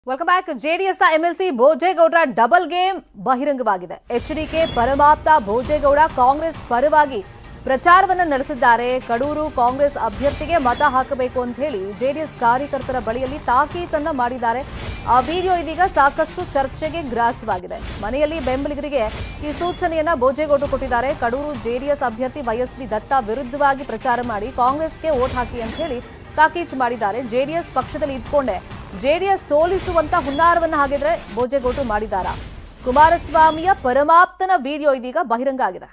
Welcome back JDS MLC ಭೋಜೇಗೌಡರ double game ಬಹಿರಂಗವಾಗಿದೆ HDK ಪರಮಾಪ್ತ ಭೋಜೇಗೌಡ ಕಾಂಗ್ರೆಸ್ ಪರವಾಗಿ ಪ್ರಚಾರವನ್ನ ನಡೆಸಿದ್ದಾರೆ ಕಡೂರು ಕಾಂಗ್ರೆಸ್ ಅಭ್ಯರ್ಥಿಗೆ ಮತ ಹಾಕಬೇಕು ಅಂತ ಹೇಳಿ ಜೆಡಿಎಸ್ ಕಾರ್ಯಕರ್ತರ ಬಳಿಯಲ್ಲಿ ತಾಕೀತನ್ನ ಮಾಡಿದ್ದಾರೆ ಆ ವಿಡಿಯೋ ಇದೀಗ ಸಾಕಷ್ಟು ಚರ್ಚೆಗೆ ಗ್ರಾಸವಾಗಿದೆ ಮನೆಯಲ್ಲಿ ಬೆಂಬಲಿಗರಿಗೆ ಈ ಸೂಚನೆಯನ್ನ ಭೋಜೇಗೌಡರು ಕೊಟ್ಟಿದ್ದಾರೆ ಕಡೂರು ಜೆಡಿಎಸ್ ಅಭ್ಯರ್ಥಿ ವೈಎಸ್ವಿ ದತ್ತ ವಿರುದ್ಧವಾಗಿ ಪ್ರಚಾರ ಮಾಡಿ ಕಾಂಗ್ರೆಸ್ಗೆ ವೋಟ್ ಹಾಕಿ ಅಂತ ಹೇಳಿ ತಾಕೀತು ಮಾಡಿದ್ದಾರೆ ಜೆಡಿಎಸ್ ಪಕ್ಷದಲ್ಲಿ ಇದ್ಕೊಂಡೆ ಜೆಡಿಎಸ್ ಸೋಲಿಸುವಂತ ಹುನ್ನಾರವನ್ನ ಹಾಗಿದ್ರೆ ಭೋಜೇಗೌಡರು ಮಾಡಿದಾರ ಕುಮಾರಸ್ವಾಮಿಯ ಪರಮಾಪ್ತನ ವಿಡಿಯೋ ಇದೀಗ ಬಹಿರಂಗ ಆಗಿದೆ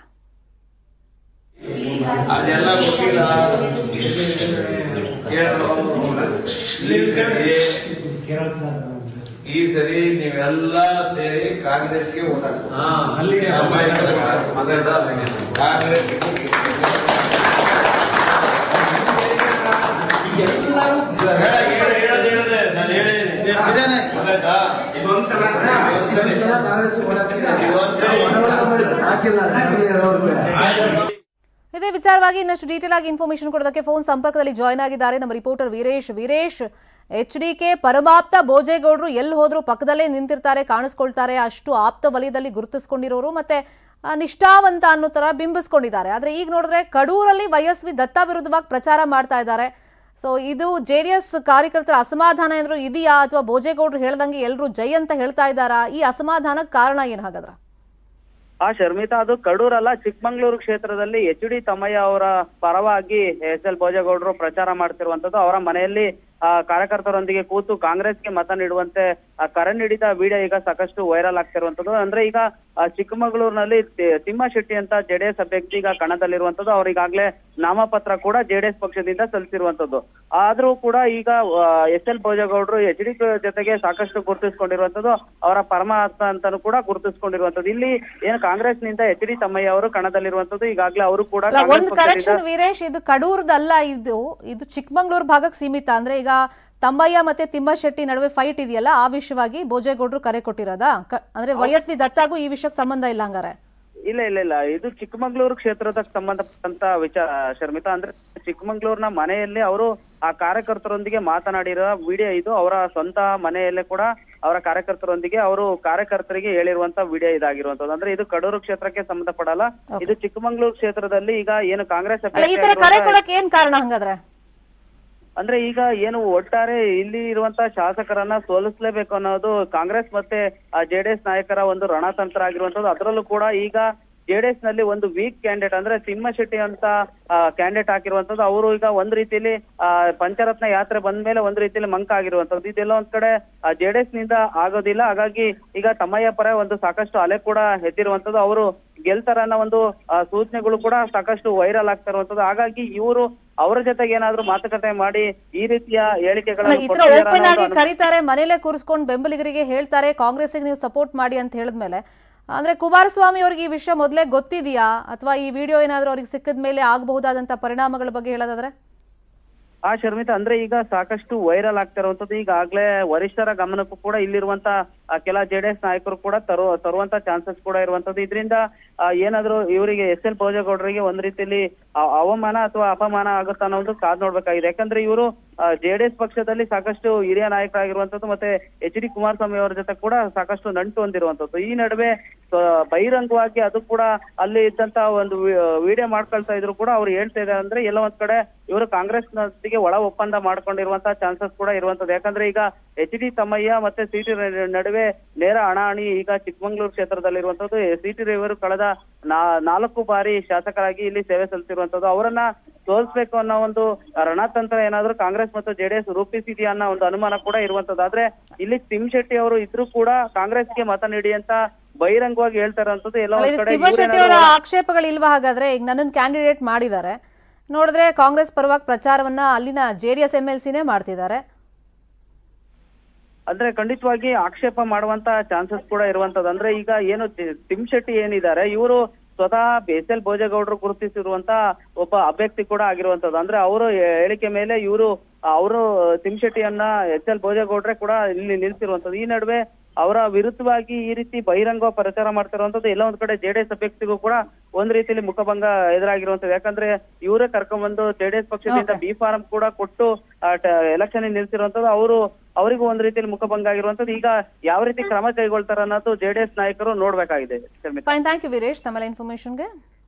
ಅದೆಲ್ಲ ಗೊತ್ತಿಲ್ಲ ಕೇಳು. ಈ ಸರಿ ಈ ಸರಿ ನೀವೆಲ್ಲ ಸೇರಿ ಕಾಂಗ್ರೆಸ್ಗೆ ಓಟ್ ಹಾಕ್ಬೇಕು ನಮ್ಮ ಮಗದ ಕಾಂಗ್ರೆಸ್ ಇದೊಂದ್ಸಲ ಇದೇ ವಿಚಾರವಾಗಿ ಇನ್ನಷ್ಟು ಡೀಟೇಲ್ ಆಗಿ ಇನ್ಫಾರ್ಮೇಶನ್ ಕೊಡೋದಕ್ಕೆ ಫೋನ್ ಸಂಪರ್ಕದಲ್ಲಿ ಜಾಯ್ನ್ ಆಗಿದ್ದಾರೆ ನಮ್ಮ reporter Veeresh Veeresh H D K ಪರಮಾಪ್ತ ಭೋಜೇಗೌಡರು ಎಲ್ಲಿ ಹೋದ್ರು ಪಕ್ಕದಲ್ಲೇ ನಿಂತಿರ್ತಾರೆ ಕಾಣಿಸ್ಕೊಳ್ತಾರೆ ಅಷ್ಟು ಆಪ್ತ ವಲಯದಲ್ಲಿ ಗುರುತಿಸ್ಕೊಂಡಿರೋರು ಮತ್ತೆ ಆ, ನಿಷ್ಠಾವಂತ ಅನ್ನೋ ತರ ಬಿಂಬಿಸ್ಕೊಂಡಿದ್ದಾರೆ ಆದ್ರೆ ಈಗ ನೋಡಿದ್ರೆ ಕಡೂರಲ್ಲಿ ವೈಎಸ್ವಿ ದತ್ತ ವಿರುದ್ಧವಾಗಿ ಪ್ರಚಾರ ಮಾಡ್ತಾ ಇದ್ದಾರೆ ಸೊ ಇದು ಜೆಡಿಎಸ್ ಕಾರ್ಯಕರ್ತರ ಅಸಮಾಧಾನ ಏನಾದ್ರು ಇದೆಯಾ ಅಥವಾ ಭೋಜೇಗೌಡರು ಹೇಳ್ದಂಗೆ ಎಲ್ಲರೂ ಜೈ ಅಂತ ಹೇಳ್ತಾ ಇದ್ದಾರಾ ಈ ಅಸಮಾಧಾನಕ್ಕೆ ಕಾರಣ ಏನು ಹಾಗಾದ್ರೆ ಆ ಶರ್ಮಿತಾ ಅದು ಕಡೂರಲ್ಲ ಚಿಕ್ಕಮಂಗ್ಳೂರು ಕ್ಷೇತ್ರದಲ್ಲಿ ಎಚ್ ಡಿ ತಮ್ಮಯ್ಯ ಅವರ ಪರವಾಗಿ ಎಸ್ ಎಲ್ ಭೋಜೇಗೌಡರು ಪ್ರಚಾರ ಮಾಡ್ತಿರುವಂತದ್ದು ಅವರ ಮನೆಯಲ್ಲಿ ಆ, ಕಾರ್ಯಕರ್ತರೊಂದಿಗೆ ಕೂತು ಕಾಂಗ್ರೆಸ್ಗೆ ಮತ ನೀಡುವಂತೆ ಆ, ಕರೆ ನೀಡಿದ ವಿಡಿಯೋ ಈಗ ಸಾಕಷ್ಟು ವೈರಲ್ ಆಗ್ತಿರುವಂತದ್ದು ಅಂದ್ರೆ ಈಗ ಆ, ಚಿಕ್ಕಮಗಳೂರಿನಲ್ಲಿ ತಿ- ತಿಮ್ಮಶೆಟ್ಟಿ ಅಂತ ಜೆಡಿಎಸ್ ಅಭ್ಯರ್ಥಿ ಈಗ ಕಣದಲ್ಲಿರುವಂತದ್ದು ಅವ್ರಿಗಾಗ್ಲೇ ನಾಮಪತ್ರ ಕೂಡ ಜೆಡಿಎಸ್ ಪಕ್ಷದಿಂದ ಸಲ್ಲಿಸಿರುವಂತದ್ದು ಆದ್ರೂ ಕೂಡ ಈಗ ಎಸ್ ಎಲ್ ಭೋಜೇಗೌಡರು ಎಚ್ ಡಿ ಜೊತೆಗೆ ಸಾಕಷ್ಟು ಗುರುತಿಸ್ಕೊಂಡಿರುವಂತದ್ದು ಅವರ ಪರಮಾರ್ಥ ಅಂತಾನು ಕೂಡ ಗುರುತಿಸ್ಕೊಂಡಿರುವಂತದ್ದು ಇಲ್ಲಿ ಏನು ಕಾಂಗ್ರೆಸ್ ನಿಂದ ಎಚ್ ಡಿ ತಮ್ಮಯ್ಯ ಅವರು ಕಣದಲ್ಲಿರುವಂತದ್ದು ಈಗಾಗಲೇ ಅವರು ಕೂಡ ಅಲ್ಲ, ಕಾಂಗ್ರೆಸ್ ಒಂದು ಪಕ್ಷದಿಂದ ಕರೆಕ್ಷನ್ ವೀರೇಶ್ ಇದು ಕಡೂರ್ದಲ್ಲ ಇದು ಇದು ಚಿಕ್ಕಮಂಗ್ಳೂರು ಭಾಗಕ್ಕೆ ಸೀಮಿತ ಅಂದ್ರೆ ಈಗ ತಮ್ಮಯ್ಯ ಮತ್ತೆ ತಿಮ್ಮಶೆಟ್ಟಿ ನಡುವೆ ಫೈಟ್ ಇದೆಯಲ್ಲ ಆ ವಿಷಯವಾಗಿ ಭೋಜೇಗೌಡರು ಕರೆ ಕೊಟ್ಟಿರೋದಾ ಕ- ಅಂದ್ರೆ ವೈಎಸ್ವಿ ದತ್ತಾಗೂ ಈ ವಿಷಯಕ್ಕೆ ಸಂಬಂಧ ಇಲ್ಲ ಹಂಗಾರೆ ಇಲ್ಲ ಇಲ್ಲ ಇಲ್ಲ ಇದು ಚಿಕ್ಕಮಗಳೂರು ಕ್ಷೇತ್ರದ ಸಂಬಂಧಪಟ್ಟಂತ ವಿಚಾರ ಶರ್ಮಿತಾ ಅಂದ್ರೆ ಚಿಕ್ಕಮಗಳೂರಿನ ಮನೆಯಲ್ಲಿ ಅವರು ಆ ಕಾರ್ಯಕರ್ತರೊಂದಿಗೆ ಮಾತನಾಡಿರೋ ವಿಡಿಯೋ ಇದು ಅವರ ಸ್ವಂತ ಮನೆಯಲ್ಲೇ ಕೂಡ ಅವರ ಕಾರ್ಯಕರ್ತರೊಂದಿಗೆ ಅವರು ಕಾರ್ಯಕರ್ತರಿಗೆ ಹೇಳಿರುವಂತ ವಿಡಿಯೋ ಇದಾಗಿರುವಂತದ್ದು ಅಂದ್ರೆ ಇದು ಕಡೂರು ಕ್ಷೇತ್ರಕ್ಕೆ ಸಂಬಂಧಪಡಲ್ಲ ಇದು ಚಿಕ್ಕಮಗಳೂರು ಕ್ಷೇತ್ರದಲ್ಲಿ ಈಗ ಏನು ಕಾಂಗ್ರೆಸ್ ಅಲ್ಲ ಈ ಅಭ್ಯರ್ಥಿ ತರ ಕರೆ ಆಗಿರುವಂತ- ಕೊಡಕ್ಕೆ ಏನ್ ಕಾರಣ ಹಂಗಾದ್ರೆ ಅಂದ್ರೆ ಈಗ ಏನು ಒಟ್ಟಾರೆ ಇಲ್ಲಿ ಇರುವಂತ ಶಾಸಕರನ್ನ ಸೋಲಿಸಲೇಬೇಕು ಅನ್ನೋದು ಕಾಂಗ್ರೆಸ್ ಮತ್ತೆ ಜೆಡಿಎಸ್ ನಾಯಕರ ಒಂದು ರಣತಂತ್ರ ಆಗಿರುವಂತದ್ದು ಅದರಲ್ಲೂ ಕೂಡ ಈಗ ಜೆಡಿಎಸ್ ನಲ್ಲಿ ಒಂದು ವೀಕ್ ಕ್ಯಾಂಡಿಡೇಟ್ ಅಂದ್ರೆ ತಿಮ್ಮಶೆಟ್ಟಿ ಅಂತ ಕ್ಯಾಂಡಿಡೇಟ್ ಹಾಕಿರುವಂತದ್ದು ಅವರು ಈಗ ಒಂದ್ ರೀತಿಯಲ್ಲಿ ಆ, ಪಂಚರತ್ನ ಯಾತ್ರೆ ಬಂದ ಮೇಲೆ ಒಂದ್ ರೀತಿಯಲ್ಲಿ ಮಂಕ ಆಗಿರುವಂತದ್ದು ಇದೆಲ್ಲ ಒಂದ್ ಕಡೆ ಜೆಡಿಎಸ್ ನಿಂದ ಆಗೋದಿಲ್ಲ ಹಾಗಾಗಿ ಈಗ ತಮ್ಮಯ್ಯ ಪರ ಒಂದು ಸಾಕಷ್ಟು ಅಲೆ ಕೂಡ ಎದ್ದಿರುವಂತದ್ದು ಅವರು ಗೆಲ್ತಾರ ಅನ್ನೋ ಒಂದು ಆ, ಸೂಚನೆಗಳು ಕೂಡ ಸಾಕಷ್ಟು ವೈರಲ್ ಆಗ್ತಾ ಇರುವಂತದ್ದು ಹಾಗಾಗಿ ಇವರು ಅವರ ಜೊತೆಗೆ ಏನಾದ್ರೂ ಮಾತುಕತೆ ಮಾಡಿ ಈ ರೀತಿಯ ಅಲ್ಲ, ಹೇಳಿಕೆಗಳನ್ನು ಈ ತರ ಕೊಟ್ಟಿದ್ದಾರಾ ಓಪನ್ ಆಗಿ ಅನ್ನೋದು ಅನು- ಕರೀತಾರೆ ಮನೇಲೆ ಕೂರಿಸ್ಕೊಂಡು ಬೆಂಬಲಿಗರಿಗೆ ಹೇಳ್ತಾರೆ ಕಾಂಗ್ರೆಸ್ಗೆ ನೀವು ಸಪೋರ್ಟ್ ಮಾಡಿ ಅಂತ ಹೇಳಿದ್ಮೇಲೆ ಅಂದ್ರೆ ಕುಮಾರಸ್ವಾಮಿ ಅವ್ರಿಗೆ ಈ ವಿಷಯ ಮೊದಲೇ ಗೊತ್ತಿದೆಯಾ ಅಥವಾ ಈ ವಿಡಿಯೋ ಏನಾದ್ರೂ ಅವ್ರಿಗೆ ಸಿಕ್ಕಿದ ಮೇಲೆ ಆಗಬಹುದಾದಂತ ಪರಿಣಾಮಗಳ ಬಗ್ಗೆ ಹೇಳೋದಾದ್ರೆ ಆ ಶರ್ಮಿತಾ ಅಂದ್ರೆ ಈಗ ಸಾಕಷ್ಟು ವೈರಲ್ ಆಗ್ತಾ ಇರುವಂತದ್ದು ಈಗಾಗ್ಲೇ ವರಿಷ್ಠರ ಗಮನಕ್ಕೂ ಕೂಡ ಇಲ್ಲಿರುವಂತ ಆ, ಕೆಲ ಜೆಡಿಎಸ್ ನಾಯಕರು ಕೂಡ ತರು ತರುವಂತ ಚಾನ್ಸಸ್ ಕೂಡ ಇರುವಂತದ್ದು ಇದರಿಂದ ಏನಾದ್ರೂ ಇವರಿಗೆ ಎಸ್ ಎಲ್ ಭೋಜೇಗೌಡರಿಗೆ ಒಂದ್ ರೀತಿಯಲ್ಲಿ ಅ- ಅವಮಾನ ಅಥವಾ ಅಪಮಾನ ಆಗುತ್ತಾ ಅನ್ನೋದು ಕಾದ್ ನೋಡ್ಬೇಕಾಗಿದೆ ಯಾಕಂದ್ರೆ ಇವರು ಜೆಡಿಎಸ್ ಪಕ್ಷದಲ್ಲಿ ಸಾಕಷ್ಟು ಹಿರಿಯ ನಾಯಕರಾಗಿರುವಂತದ್ದು ಮತ್ತೆ ಎಚ್ ಡಿ ಕುಮಾರಸ್ವಾಮಿ ಅವರ ಜೊತೆ ಕೂಡ ಸಾಕಷ್ಟು ನಂಟು ಹೊಂದಿರುವಂತದ್ದು ಈ ನಡುವೆ ಆ, ಬಹಿರಂಗವಾಗಿ ಅದು ಕೂಡ ಅಲ್ಲಿ ಇದ್ದಂತ ಒಂದು ವಿಡಿಯೋ ಮಾಡ್ಕೊಳ್ತಾ ಇದ್ರು ಕೂಡ ಅವ್ರು ಹೇಳ್ತಾ ಇದ್ದಾರೆ ಅಂದ್ರೆ ಎಲ್ಲ ಒಂದ್ ಕಡೆ ಇವರು ಕಾಂಗ್ರೆಸ್ ನೊಂದಿಗೆ ಒಳ ಒಪ್ಪಂದ ಮಾಡ್ಕೊಂಡಿರುವಂತ ಚಾನ್ಸಸ್ ಕೂಡ ಇರುವಂತದ್ದು ಯಾಕಂದ್ರೆ ಈಗ ಎಚ್ ಡಿ ತಮ್ಮಯ್ಯ ಮತ್ತೆ ಸಿ ಟಿ ನಡುವೆ ನೇರ ಹಣಾಹಣಿ ಈಗ ಚಿಕ್ಕಮಂಗ್ಳೂರು ಕ್ಷೇತ್ರದಲ್ಲಿರುವಂತದ್ದು ಸಿ ಟಿ ರವಿಯವರು ಕಳೆದ ನಾ- ನಾಲ್ಕು ಬಾರಿ ಶಾಸಕರಾಗಿ ಇಲ್ಲಿ ಸೇವೆ ಸಲ್ಲಿಸಿರುವಂತದ್ದು ಅವರನ್ನ ಸೋಲಿಸ್ಬೇಕು ಅನ್ನೋ ಒಂದು ರಣತಂತ್ರ ಏನಾದ್ರೂ ಕಾಂಗ್ರೆಸ್ ಮತ್ತು ಜೆಡಿಎಸ್ ರೂಪಿಸಿದೆಯಾ ಅನ್ನೋ ಒಂದು ಅನುಮಾನ ಕೂಡ ಇರುವಂತದ್ದು ಆದ್ರೆ ಇಲ್ಲಿ ತಿಮ್ ಶೆಟ್ಟಿ ಅವರು ಇದ್ರೂ ಕೂಡ ಕಾಂಗ್ರೆಸ್ಗೆ ಮತ ನೀಡಿ ಅಂತ ಬಹಿರಂಗವಾಗಿ ಹೇಳ್ತಾ ಇರುವಂತದ್ದು ಎಲ್ಲ ಅಲ್ಲ, ಒಂದ್ ಇದು ಕಡೆ ತಿಮ್ಮಶೆಟ್ಟಿ ಅವರ ಇವ್ರೇನಾದ್ರೂ- ಆಕ್ಷೇಪಗಳಿಲ್ವಾ ಹಾಗಾದ್ರೆ ಈಗ ನನ್ನನ್ನು ಕ್ಯಾಂಡಿಡೇಟ್ ಮಾಡಿದ್ದಾರೆ ನೋಡಿದ್ರೆ ಕಾಂಗ್ರೆಸ್ ಪರವಾಗಿ ಪ್ರಚಾರವನ್ನ ಅಲ್ಲಿನ ಜೆಡಿಎಸ್ ಎಂ ಎಲ್ ಸಿನೇ ಮಾಡ್ತಿದ್ದಾರೆ ಅಂದ್ರೆ ಖಂಡಿತವಾಗಿ ಆಕ್ಷೇಪ ಮಾಡುವಂತ ಚಾನ್ಸಸ್ ಕೂಡ ಇರುವಂತದ್ದು ಅಂದ್ರೆ ಈಗ ಏನು ತಿ- ತಿಮ್ ಶೆಟ್ಟಿ ಏನಿದ್ದಾರೆ ಇವರು ಸ್ವತಃ ಎಸ್ ಎಲ್ ಭೋಜೇಗೌಡರು ಗುರುತಿಸಿರುವಂತ ಒಬ್ಬ ಅಭ್ಯರ್ಥಿ ಕೂಡ ಆಗಿರುವಂತದ್ದು ಅಂದ್ರೆ ಅವರು ಹೇಳಿಕೆ ಮೇಲೆ ಇವರು ಅವರು ತಿಮ್ ಶೆಟ್ಟಿಯನ್ನ ಎಸ್ ಎಲ್ ಭೋಜೇಗೌಡ್ರೆ ಕೂಡ ಇಲ್ಲಿ ನಿಲ್ಸಿರುವಂತದ್ದು ಈ ನಡುವೆ ಅವರ ವಿರುದ್ಧವಾಗಿ ಈ ರೀತಿ ಬಹಿರಂಗ ಪ್ರಚಾರ ಮಾಡ್ತಿರುವಂತದ್ದು ಎಲ್ಲ ಒಂದ್ ಕಡೆ ಜೆಡಿಎಸ್ ಅಭ್ಯರ್ಥಿಗೂ ಕೂಡ ಒಂದ್ ರೀತಿಯಲ್ಲಿ ಮುಖಭಂಗ ಎದುರಾಗಿರುವಂತದ್ದು ಯಾಕಂದ್ರೆ ಇವರೇ ಕರ್ಕೊಂಡ್ಬಂದು ಜೆಡಿಎಸ್ ಪಕ್ಷದಿಂದ Okay. ಬಿ ಫಾರಂ ಕೂಡ ಕೊಟ್ಟು ಎಲೆಕ್ಷನ್ ನಿಲ್ಸಿರುವಂತದ್ದು ಅವರು ಅವರಿಗೂ ಒಂದ್ ರೀತಿಯಲ್ಲಿ ಮುಖಭಂಗ ಆಗಿರುವಂತದ್ದು ಈಗ ಯಾವ ರೀತಿ ಕ್ರಮ ಕೈಗೊಳ್ತಾರೆ ಅನ್ನೋದು ಜೆಡಿಎಸ್ ನಾಯಕರು ನೋಡ್ಬೇಕಾಗಿದೆ Sharmitha fine thank you Veeresh ತಮ್ಮೆಲ್ಲ ಇನ್ಫಾರ್ಮೇಶನ್ಗೆ